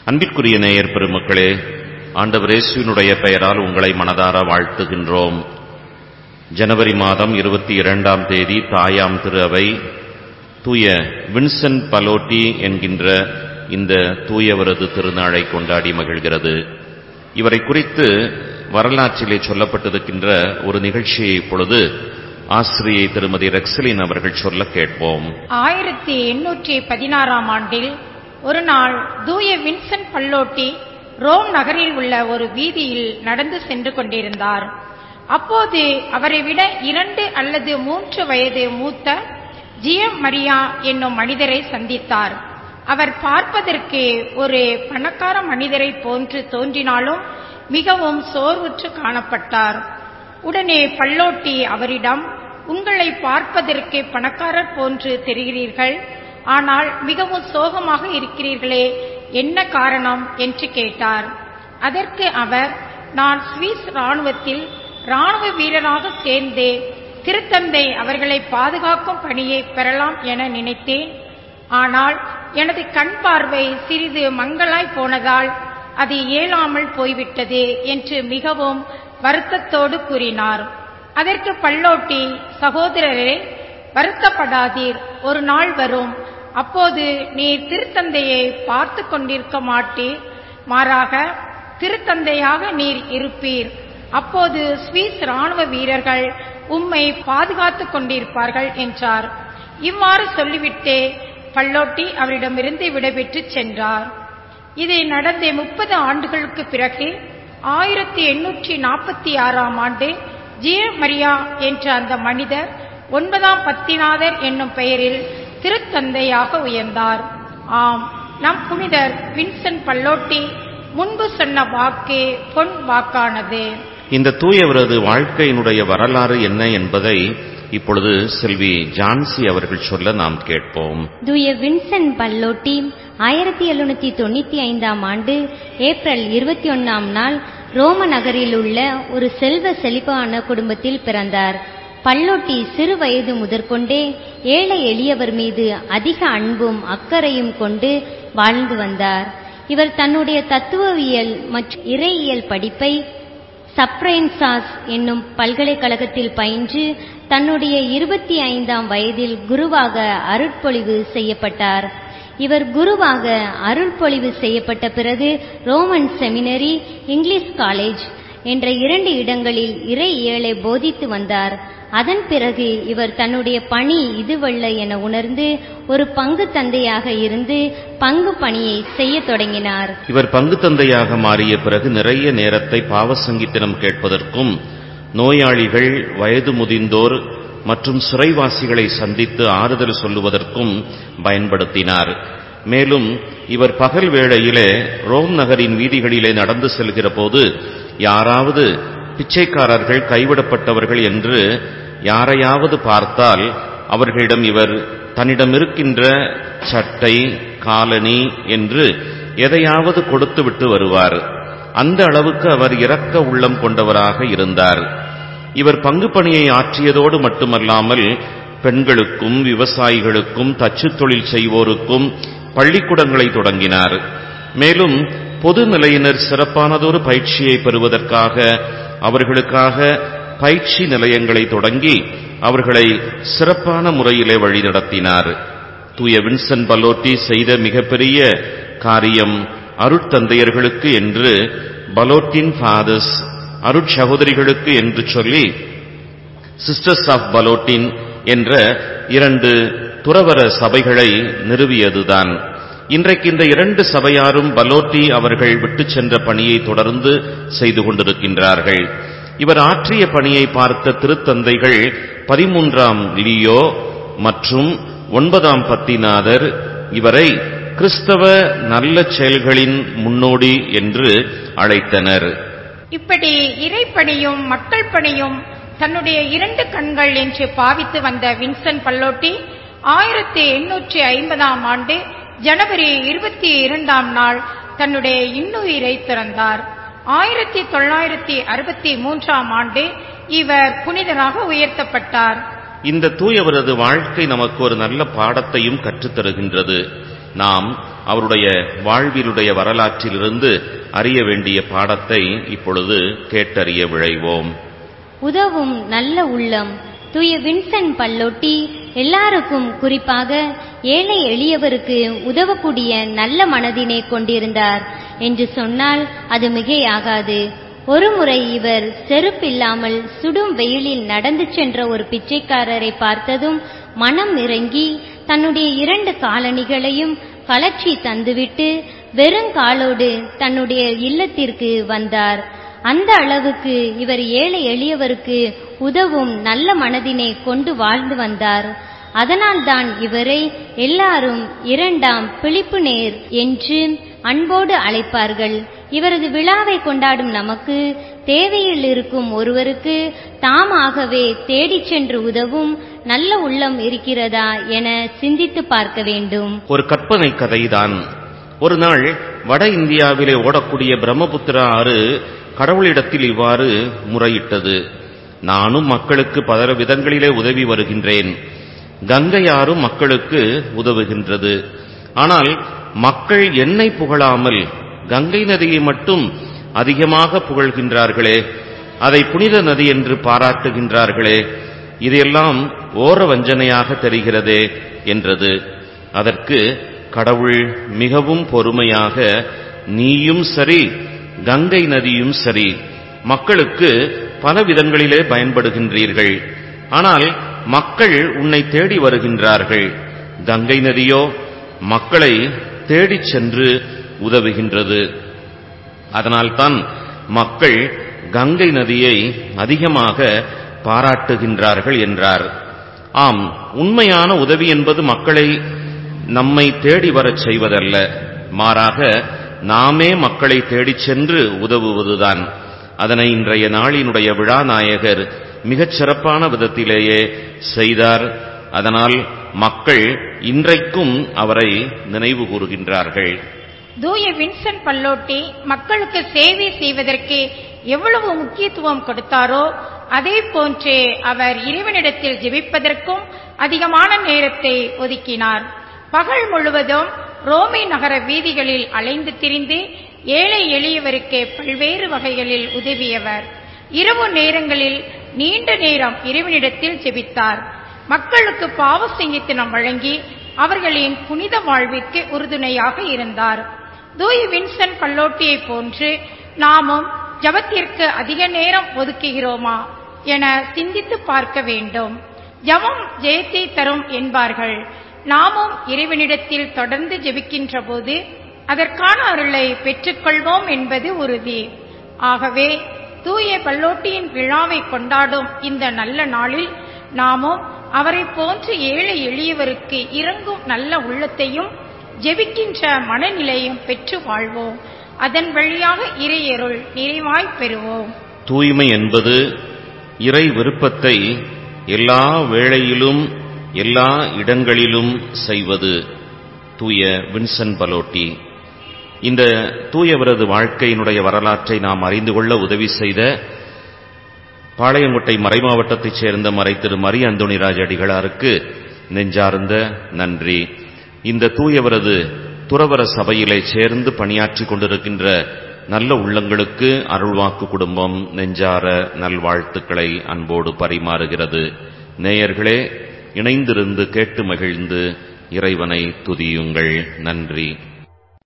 அன்பிற்குரிய நேயர் பெருமக்களே ஆண்டவர் இயேசுவினுடைய பெயரால் உங்களை மனதார வாழ்த்துகின்றோம் ஜனவரி மாதம் இருபத்தி இரண்டாம் தேதி தாயாம் திரு அவை தூய வின்சென்ட் பலோட்டி என்கின்ற இந்த தூயவரது திருநாளை கொண்டாடி மகிழ்கிறது இவரை குறித்து வரலாற்றிலே சொல்லப்பட்டிருக்கின்ற ஒரு நிகழ்ச்சியை இப்பொழுது ஆசிரியை திருமதி ரெக்ஸலின் அவர்கள் சொல்ல கேட்போம் ஆயிரத்தி எண்ணூற்றி பதினாறாம் ஆண்டில் ஒரு நாள் தூய வின்சென்ட் பல்லோட்டி ரோம் நகரில் உள்ள ஒரு வீதியில் நடந்து சென்று கொண்டிருந்தார் அப்போது அவரை விட இரண்டு அல்லது மூன்று வயது மூத்த ஜியம் மரியா என்னும் மனிதரை சந்தித்தார் அவர் பார்ப்பதற்கு ஒரு பணக்கார மனிதரை போன்று தோன்றினாலும் மிகவும் சோர்வுற்று காணப்பட்டார் உடனே பல்லோட்டி அவரிடம் உங்களை பார்ப்பதற்கு பணக்காரர் போன்று தெரிகிறீர்கள் ஆனால் மிகவும் சோகமாக இருக்கிறீர்களே என்ன காரணம் என்று கேட்டார் அதற்கு அவர் நான் சுவிஸ் ராணுவத்தில் ராணுவ வீரராக சேர்ந்து திருத்தந்தை அவர்களை பாதுகாக்கும் பணியை பெறலாம் என நினைத்தேன் ஆனால் எனது கண் பார்வை சிறிது மங்களாய் போனதால் அது இயலாமல் போய்விட்டது என்று மிகவும் வருத்தத்தோடு கூறினார் அதற்கு பல்லோட்டி சகோதரரே வருத்தப்படாதீர் ஒரு நாள் வரும் அப்போது நீர் திருத்தந்தையை பார்த்து கொண்டிருக்க மாட்டீர் மாறாக திருத்தந்தையாக நீர் இருப்பீர் அப்போது சுவிஸ் ராணுவ வீரர்கள் உம்மை பாதுகாத்துக் கொண்டிருப்பார்கள் என்றார் இவ்வாறு சொல்லிவிட்டு பல்லோட்டி அவரிடமிருந்து விடைபெற்று சென்றார் இது நடந்த முப்பது ஆண்டுகளுக்கு பிறகு ஆயிரத்தி எண்ணூற்றி நாற்பத்தி ஆறாம் ஆண்டு ஜிய மரியா என்ற அந்த மனிதர் ஒன்பதாம் பத்திநாதர் என்னும் பெயரில் திருத்தந்தையாக உயர்ந்தார் ஆம் நம் புனிதர் வின்சென்ட் பல்லோட்டி முன்பு சொன்ன வாக்கு பொன் வாக்கானது இந்த தூயவரது வாழ்க்கையினுடைய வரலாறு என்ன என்பதை இப்பொழுது செல்வி ஜான்சி அவர்கள் சொல்ல நாம் கேட்போம் தூய வின்சென்ட் பல்லோட்டி ஆயிரத்தி எழுநூத்தி தொண்ணூத்தி ஐந்தாம் ஆண்டு ஏப்ரல் இருபத்தி ஒன்னாம் நாள் ரோம நகரில் உள்ள ஒரு செல்வ செழிப்பான குடும்பத்தில் பிறந்தார் பல்லோட்டி சிறு வயது முதற்கொண்டே ஏழை எளியவர் மீது அதிக அன்பும் அக்கறையும் கொண்டு வாழ்ந்து வந்தார் இவர் தன்னுடைய தத்துவவியல் மற்றும் இறையியல் படிப்பை சப்ரைன்சாஸ் என்னும் பல்கலைக்கழகத்தில் பயின்று தன்னுடைய இருபத்தி ஐந்தாம் வயதில் குருவாக அருட்பொழிவு செய்யப்பட்டார் இவர் குருவாக அருள்பொழிவு செய்யப்பட்ட பிறகு ரோமன் செமினரி இங்கிலீஷ் காலேஜ் என்ற இரண்டு இடங்களில் இறை இயலை போதித்து வந்தார் அதன் பிறகு இவர் தன்னுடைய பணி இதுவல்ல என உணர்ந்து ஒரு பங்கு தந்தையாக இருந்து பங்கு பணியை செய்ய தொடங்கினார் இவர் பங்கு தந்தையாக மாறிய பிறகு நிறைய நேரத்தை பாவ சங்கீதனம் கேட்பதற்கும் நோயாளிகள் வயது முதிர்ந்தோர் மற்றும் சிறைவாசிகளை சந்தித்து ஆறுதல் சொல்லுவதற்கும் பயன்படுத்தினார் மேலும் இவர் பகல் வேளையிலே ரோம் நகரின் வீதிகளிலே நடந்து செல்கிற போது யாராவது பிச்சைக்காரர்கள் கைவிடப்பட்டவர்கள் என்று யாரையாவது பார்த்தால் அவர்களிடம் இவர் தன்னிடம் இருக்கின்ற சட்டை காலணி என்று எதையாவது கொடுத்து விட்டு வருவார் அந்த அளவுக்கு அவர் இரக்க உள்ளம் கொண்டவராக இருந்தார் இவர் பங்கு பணியை ஆற்றியதோடு மட்டுமல்லாமல் பெண்களுக்கும் விவசாயிகளுக்கும் தச்சு தொழில் செய்வோருக்கும் பள்ளிக்கூடங்களை தொடங்கினார் மேலும் பொது நிலையினர் சிறப்பானதொரு பயிற்சியை பெறுவதற்காக அவர்களுக்காக பயிற்சி நிலையங்களை தொடங்கி அவர்களை சிறப்பான முறையிலே வழிநடத்தினார் தூய வின்சென்ட் பலோட்டி செய்த மிகப்பெரிய காரியம் அருட்தந்தையர்களுக்கு என்று பலோட்டின் ஃபாதர்ஸ் அருட்சகோதரிகளுக்கு என்று சொல்லி சிஸ்டர்ஸ் ஆஃப் பலோட்டின் என்ற இரண்டு துறவர சபைகளை நிறுவியதுதான் இன்றைக்கு இந்த இரண்டு சபையாரும் பலோட்டி அவர்கள் விட்டு சென்ற பணியை தொடர்ந்து செய்து கொண்டிருக்கின்றார்கள் இவர் ஆற்றிய பணியை பார்த்த திருத்தந்தைகள் பதிமூன்றாம் லியோ மற்றும் ஒன்பதாம் பத்திநாதர் இவரை கிறிஸ்தவ நல்ல செயல்களின் முன்னோடி என்று அழைத்தனர் இப்படி இறைப்பணியும் மக்கள் பணியும் தன்னுடைய இரண்டு கண்கள் என்று பாவித்து வந்த வின்சென்ட் பல்லோட்டி ஆயிரத்தி எண்ணூற்றி ஐம்பதாம் ஆண்டு ஜனவரி இருபத்தி இரண்டாம் நாள் தன்னுடைய இன்னுயிரை திறந்தார் ஆயிரத்தி தொள்ளாயிரத்தி அறுபத்தி மூன்றாம் ஆண்டு இவர் புனிதராக உயர்த்தப்பட்டார் இந்த தூயவரது வாழ்க்கை நமக்கு ஒரு நல்ல பாடத்தையும் கற்றுத் தருகின்றது நாம் அவருடைய வாழ்விலுடைய வரலாற்றிலிருந்து அறிய வேண்டிய பாடத்தை இப்பொழுது கேட்டறிய விழைவோம் உதவும் நல்ல உள்ளம் தூய வின்சென்ட் பல்லோட்டி எல்லாருக்கும் குறிப்பாக ஏழை எளியவருக்கு உதவக்கூடிய நல்ல மனதினை கொண்டிருந்தார் என்று சொன்னால் அது மிகையாகாது ஒருமுறை இவர் செருப்பில்லாமல் சுடும் வெயிலில் நடந்து சென்ற ஒரு பிச்சைக்காரரை பார்த்ததும் மனம் இறங்கி தன்னுடைய இரண்டு காலணிகளையும் கலற்றி தந்துவிட்டு வெறுங்காலோடு தன்னுடைய இல்லத்திற்கு வந்தார் அந்த அளவுக்கு இவர் ஏழை எளியவருக்கு உதவும் நல்ல மனதினை கொண்டு வாழ்ந்து வந்தார் அதனால்தான் இவரை எல்லாரும் இரண்டாம் பிலிப்பு நேர் என்று அன்போடு அழைப்பார்கள் இவரது விழாவை கொண்டாடும் நமக்கு தேவையில் இருக்கும் ஒருவருக்கு தாமாகவே தேடிச் சென்று உதவும் நல்ல உள்ளம் இருக்கிறதா என சிந்தித்து பார்க்க வேண்டும் ஒரு கற்பனை கதைதான் ஒரு நாள் வட இந்தியாவிலே ஓடக்கூடிய பிரம்மபுத்திரா ஆறு கடவுளிடத்தில் இவ்வாறு முறையிட்டது நானும் மக்களுக்கு பல விதங்களிலே உதவி வருகின்றேன் கங்கையாரும் மக்களுக்கு உதவுகின்றது ஆனால் மக்கள் என்னை புகழாமல் கங்கை நதியை மட்டும் அதிகமாக புகழ்கின்றார்களே அதை புனித நதி என்று பாராட்டுகின்றார்களே இதையெல்லாம் ஓர வஞ்சனையாக தெரிகிறதே என்றது அதற்கு கடவுள் மிகவும் பொறுமையாக நீயும் சரி கங்கை நதியும் சரி மக்களுக்கு பல விதங்களிலே பயன்படுகின்றீர்கள் ஆனால் மக்கள் உன்னை தேடி வருகின்றார்கள் கங்கை நதியோ மக்களை தேடிச் சென்று உதவுகின்றது அதனால்தான் மக்கள் கங்கை நதியை அதிகமாக பாராட்டுகின்றார்கள் என்றார் ஆம் உண்மையான உதவி என்பது மக்களை நம்மை தேடி வரச் செய்வதல்ல மாறாக நாமே மக்களை தேடிச் சென்று உதவுவதுதான் அதனை இன்றைய நாளினுடைய விழாநாயகர் மிகச் சிறப்பான விதத்திலேயே செய்தார் அதனால் மக்கள் இன்றைக்கும் அவரை நினைவு கூறுகின்றார்கள் தூய வின்சென்ட் பல்லோட்டி மக்களுக்கு சேவை செய்வதற்கு எவ்வளவு முக்கியத்துவம் கொடுத்தாரோ அதே போன்றே அவர் இறைவனிடத்தில் ஜெபிப்பதற்கும் அதிகமான நேரத்தை ஒதுக்கினார் பகல் முழுவதும் ரோமை நகர வீதிகளில் அலைந்து திரிந்து ஏழை எளியவருக்கு பல்வேறு வகைகளில் உதவியவர் இரவு நேரங்களில் நீண்ட நேரம் இறைவனிடத்தில் ஜெபித்தார் மக்களுக்கு பாவ சங்கீத்தனம் வழங்கி அவர்களின் புனித வாழ்விற்கு உறுதுணையாக இருந்தார் தூய் வின்சென்ட் பல்லோட்டியை போன்று நாமும் ஜபத்திற்கு அதிக நேரம் ஒதுக்குகிறோமா என சிந்தித்து பார்க்க வேண்டும் ஜபம் ஜெயத்தை தரும் என்பார்கள் நாமும் இறைவனிடத்தில் தொடர்ந்து ஜெபிக்கின்ற போது அதற்கான அருளை பெற்றுக்கொள்வோம் என்பது உறுதி ஆகவே தூய பல்லோட்டியின் விழாவை கொண்டாடும் இந்த நல்ல நாளில் நாமும் அவரை போன்று ஏழை எளியவருக்கு இறங்கும் நல்ல உள்ளத்தையும் ஜெபிக்கின்ற மனநிலையும் பெற்று வாழ்வோம் அதன் வழியாக இறையருள் நிறைவாய் பெறுவோம் தூய்மை என்பது இறை விருப்பத்தை எல்லா வேளையிலும் எல்லா இடங்களிலும் செய்வது தூய வின்சென்ட் பலோட்டி இந்த தூயவரது வாழ்க்கையினுடைய வரலாற்றை நாம் அறிந்து கொள்ள உதவி செய்த பாளையங்கோட்டை மறைமாவட்டத்தைச் சேர்ந்த மறை திரு மரி அந்தோணிராஜ் அடிகளாருக்கு நெஞ்சார்ந்த நன்றி இந்த தூயவரது துறவர சபையிலே சேர்ந்து பணியாற்றிக் கொண்டிருக்கின்ற நல்ல உள்ளங்களுக்கு அருள்வாக்கு குடும்பம் நெஞ்சார நல்வாழ்த்துக்களை அன்போடு பரிமாறுகிறது நேயர்களே இணைந்திருந்து கேட்டு மகிழ்ந்து இறைவனை துதியுங்கள் நன்றி